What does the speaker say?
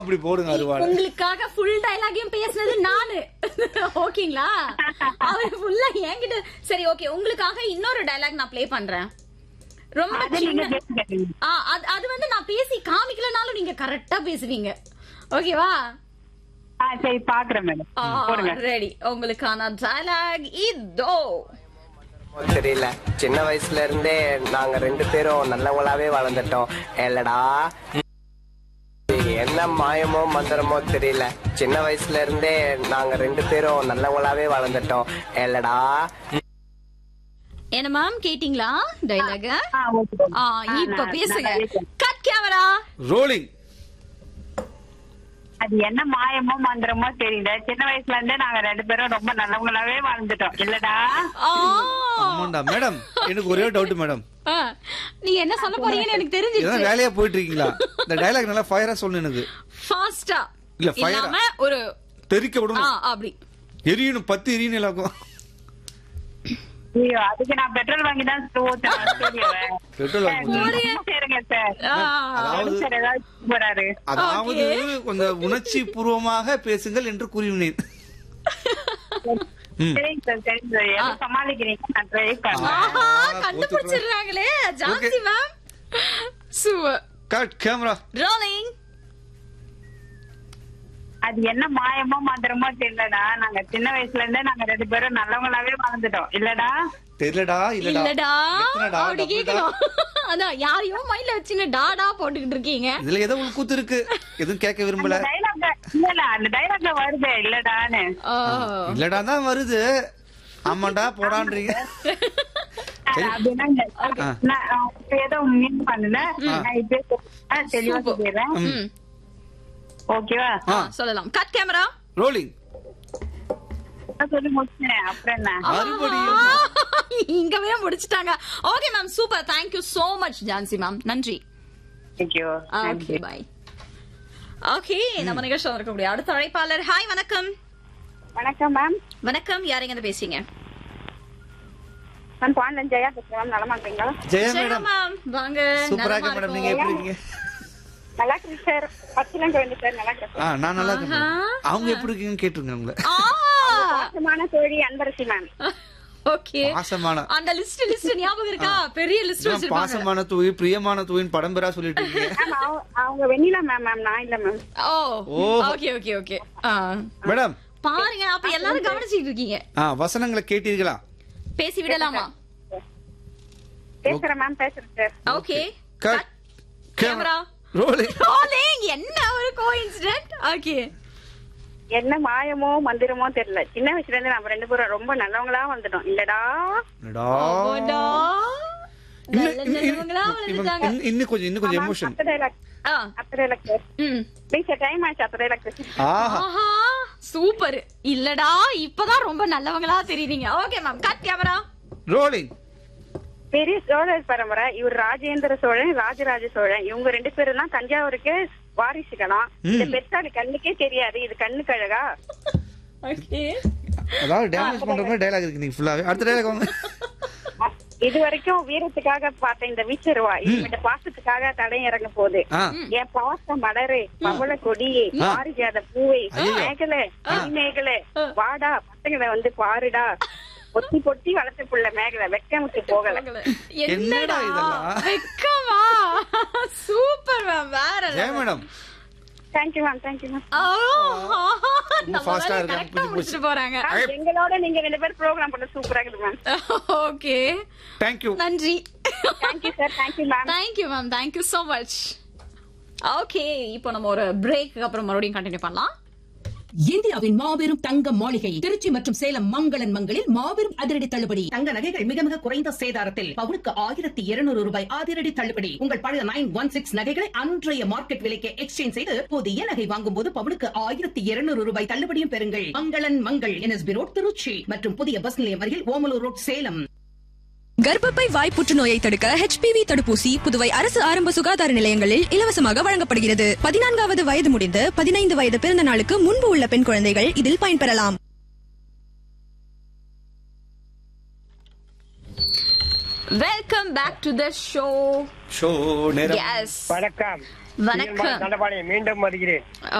அப்படி போடுங்க அருவாள் உங்களுக்காக ஃபுல் டயலாகையும் பேசுனது நானு ஓகேங்களா அவர் ஃபுல்லா என்கிட்ட சரி ஓகே உங்களுக்காக இன்னொரு டயலாக் நான் ப்ளே பண்றேன் ரொம்ப அது நீங்க சின்ன பேசுங்க. ஆ, அது அது வந்து நான் பேசி காமிக்கலனாலும் நீங்க கரெக்டா பேசுவீங்க ஓகேவா ஆ சரி பாக்குறேன் மேடம் போடுங்க ரெடி உங்களுக்கான டயலாக் இதோ தெரியல சின்ன வயசுல இருந்தே நாங்க ரெண்டு பேரும் நல்லவங்களாவே வளர்ந்துட்டோம் இல்லடா என்ன மாயமோ மந்திரமோ தெரியல சின்ன வயசுல இருந்தே நாங்க ரெண்டு பேரும் நல்லவங்களாவே வளர்ந்துட்டோம் இல்லடா என்ன மேம் கேட்டீங்களா டயலாக ஆ, okay. ஆ ஆ, இப்ப நான் பேசுங்க நல்லா இருக்கேன். கட் கேமரா ரோலிங் அது என்ன மாயமோ மந்திரமோ தெரியல சின்ன வயசுல இருந்தே நாங்க ரெண்டு பேரும் ரொம்ப நல்லவங்களாவே வாழ்ந்துட்டோம் இல்லடா ஆமாண்டா மேடம் எனக்கு ஒரே டவுட் மேடம் நீங்க என்ன சொல்ல போறீங்கன்னு எனக்கு ஏதாவது தெரிஞ்சிருச்சு வேலையா போயிட்டு இருக்கீங்களா இந்த டயலாக் நல்லா ஃபயரா சொல்லணும் எனக்கு ஃபாஸ்டா இல்ல, fire ஆ? இல்லாம ஒரு தெரிக்க ஆ விடணும் அப்படி எரியணும் பத்து எரியணும் எல்லாருக்கும் ஐயோ அதுக்கு நான் பெட்ரோல் வாங்கி தான் ஊத்துறேன் தெரியும் பெட்ரோல் வாங்க சரிங்க சார் ஆ, அதாவது சார் ஏதாவது போறாரு அதாவது கொஞ்சம் உணர்ச்சி பூர்வமாக பேசுங்கள் என்று கூறினேன் ம். சரிங்க சார் சரிங்க சார் எப்படி சமாளிக்கிறீங்க நான் ட்ரை பண்றேன் ஆஹா ஆ, கண்டுபிடிச்சிடுறாங்களே Jhansi Okay. Ma'am super cut camera rolling அது என்ன மாயமோ மந்திரமோ தெரியலடா நாங்க சின்ன வயசுல இருந்தே நாங்க ரெண்டு பேரும் நல்லவங்களாவே வாழ்ந்துட்டோம் இல்லடா தெரியலடா இல்லடா இல்லடா எத்தனைடா, அப்படி டபுள்டா? கேக்கணும் அதான் யாரையோ மைண்ட்ல வச்சுன்னு டாடா போட்டுக்கிட்டு இருக்கீங்க இதுல ஏதோ ஒரு கூத்து இருக்கு எதுவும் கேட்க விரும்பல டைலாக் இல்ல அந்த டைலாக்ல வருது இல்லடான்னு ஓ. இல்லடா தான் வருது ஆமாண்டா போடான்றீங்க அப்படின்னா இந்த- நான் இப்ப ஏதோ மீன் பண்ணல நான் இப்ப ஆ, தெளிவா Super. சொல்லிடுறேன் ம். ஓகேவா ஆ, சொல்லலாம் கட் கேமரா ரோலிங் நான் சொல்லி முடிச்சேன் அப்புறம் என்ன மறுபடியும் இங்கவே முடிச்சிட்டாங்க okay ma'am super thank you so much Jhansi ma'am நன்றி தேங்க்யூ ஓகே பை ஓகே நம்ம நிகழ்ச்சியில் இருக்கக்கூடிய அடுத்த அழைப்பாளர் ஹாய் வணக்கம் வணக்கம் மேம் வணக்கம் யாருங்க இருந்து பேசுறீங்க நான் பாண்டன் ஜெயா பேசுறேன் மேம் நலமா இருக்கீங்களா ஜெயா ஜெயா மேடம் மேம் வாங்க சூப்பரா நலமா இருக்க மேடம் நீங்க இருக்கோம். எப்படி இருக்கீங்க நல்லா இருக்கு சார் பத்துலாம் வந்து சார் நல்லா இருக்கு ஆ நான் நல்லா இருக்கேன் ஆஹா. madam. அவங்க எப்படி இருக்கீங்கன்னு கேட்டுருங்க உங்களை ஆ பாசமான தோழி அன்பரசி மேம் ஓகே பாசமான அந்த லிஸ்ட் லிஸ்ட் ஞாபகம் இருக்கா பெரிய லிஸ்ட் நான் வச்சிருப்பாங்க பாசமான தூய் பிரியமான தூயின் படம் பெறா சொல்லிட்டு இருக்கீங்க மேம் அவங்க- அவங்க வெண்ணிலா மேம் மேம் நான் இல்ல ma'am oh oh. Okay okay okay madam பாருங்க அப்ப எல்லாரும் கவனிச்சிட்டு இருக்கீங்க ஆ வசனங்களை கேட்டீர்களா பேசி விடலாமா பேசுறேன் மேம் பேசுறேன் sir okay cut camera rolling rolling என்ன ஒரு கோஇன்சிடென்ட் ஓகே என்ன மாயமோ மந்திரமோ தெரியல சின்ன வயசுல இருந்து நம்ம ரெண்டு பேரும் ரொம்ப நல்லவங்களா வந்துட்டோம் இல்லடா என்னடா ஓடா இன்னும் நல்ல நல்லவங்களா வளர்ந்துட்டாங்க இன்னும் இன்னும் கொஞ்சம் இன்னும் கொஞ்சம் எமோஷன் அத்த டைலாக் ஆ அத்த டைலாக் சார் ம் ப்ளீஸ் டைம் ஆச்சு அத்த டைலாக் ஆஹா ஆஹா சூப்பர் இல்லடா இப்பதான் ரொம்ப நல்லவங்களா தெரியுறீங்க okay ma'am cut camera rolling பெரிய சோழர் பரம்பரை இவர் ராஜேந்திர சோழன் ராஜராஜ சோழன் இவங்க ரெண்டு பேரும் தான் தஞ்சாவூருக்கு வாரிசுகளாம் இந்த பெருசாடு கண்ணுக்கே தெரியாது இது கண்ணுக்கு அழகா ஓகே அதாவது டேமேஜ் பண்ற மாதிரி டயலாக் இருக்கு நீங்க ஃபுல்லாவே அடுத்த டயலாக் வாங்க இது வரைக்கும் வீரத்துக்காக பார்த்த இந்த வீச்சருவா இந்த பாசத்துக்காக தடை இறங்க போகுது ஆ என் பாச மலரு பவள கொடியே பாரிஜாத பூவை ஐயோ. மேகல மேகல வாடா பசங்களை வந்து பாருடா பொத்தி பொத்தி வளர்த்த புள்ள மேகல வெக்கமுட்டு போகல என்னடா என்னடா இதெல்லாம்? வெக்கமா சூப்பர் மேம் வேற Jaya madam thank you ma'am thank you ma'am ரொம்ப fast ஆ இருக்காங்க, கரெக்டா புடிச்சு முடிச்சிட்டு போறாங்க எங்களோட நீங்க ரெண்டு பேரும் ப்ரோக்ராம் பண்ண சூப்பரா இருக்குது மேம் ஓகே தேங்க்யூ நன்றி thank you sir thank you ma'am thank you ma'am thank you so much okay இப்போ நம்ம ஒரு பிரேக்கு அப்புறம் மறுபடியும் கண்டினியூ பண்ணலாம் இந்தியாவின் மாபெரும் தங்க மாளிகை திருச்சி மற்றும் சேலம் மங்களன் மங்களில் மாபெரும் அதிரடி தள்ளுபடி தங்க நகைகள் மிக மிக குறைந்த சேதாரத்தில் பவுனுக்கு ஆயிரத்தி இருநூறு ரூபாய் அதிரடி தள்ளுபடி உங்கள் பழைய நைன் ஒன் சிக்ஸ் நகைகளை அன்றைய மார்க்கெட் விலைக்கு எக்ஸ்சேஞ்ச் செய்து புதிய நகை வாங்கும் போது பவுனுக்கு ஆயிரத்தி இருநூறு ரூபாய் தள்ளுபடியும் பெறுங்கள் மங்களன் மங்கள் என்எஸ்பி ரோட் திருச்சி மற்றும் புதிய பஸ் நிலையம் அருகில் ஓமலூர் ரோட் சேலம் கர்ப்பப்பை வாய் புற்றுநோயை தடுக்க ஹெச்பிவி தடுப்பூசி புதுவை அரசு ஆரம்ப சுகாதார நிலையங்களில் இலவசமாக வழங்கப்படுகிறது பதினான்காவது வயது முடிந்து பதினைந்து வயது பிறந்த நாளுக்கு முன்பு உள்ள பெண் குழந்தைகள் இதில் பயன்பெறலாம் welcome back to the show show நேரம் எஸ் வணக்கம் வணக்கம் தண்டபாணி மீண்டும் வருகிறேன்